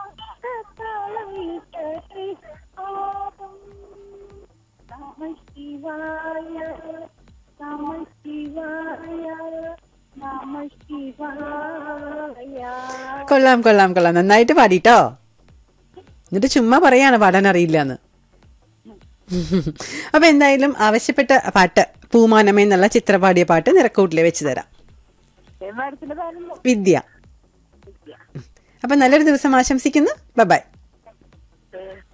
താളം വീട്ടട്ടെ പാപം നമ ശിവായ നമ ശിവായ നമ ശിവായ കൊള്ളാം കൊള്ളാം കൊള്ളാം നന്നായിട്ട് പാടിട്ടോ എന്നിട്ട് ചുമ്മാ പറയാണ് പാടാൻ അറിയില്ല എന്ന് അപ്പൊ എന്തായാലും ആവശ്യപ്പെട്ട പാട്ട് പൂമാനമേ എന്നുള്ള ചിത്ര പാടിയ പാട്ട് നിറക്കൂട്ടിലെ വെച്ച് തരാം മാഡത്തിന്റെ പേരെന്താ വിദ്യ അപ്പൊ നല്ലൊരു ദിവസം ആശംസിക്കുന്നു ബൈ ഏ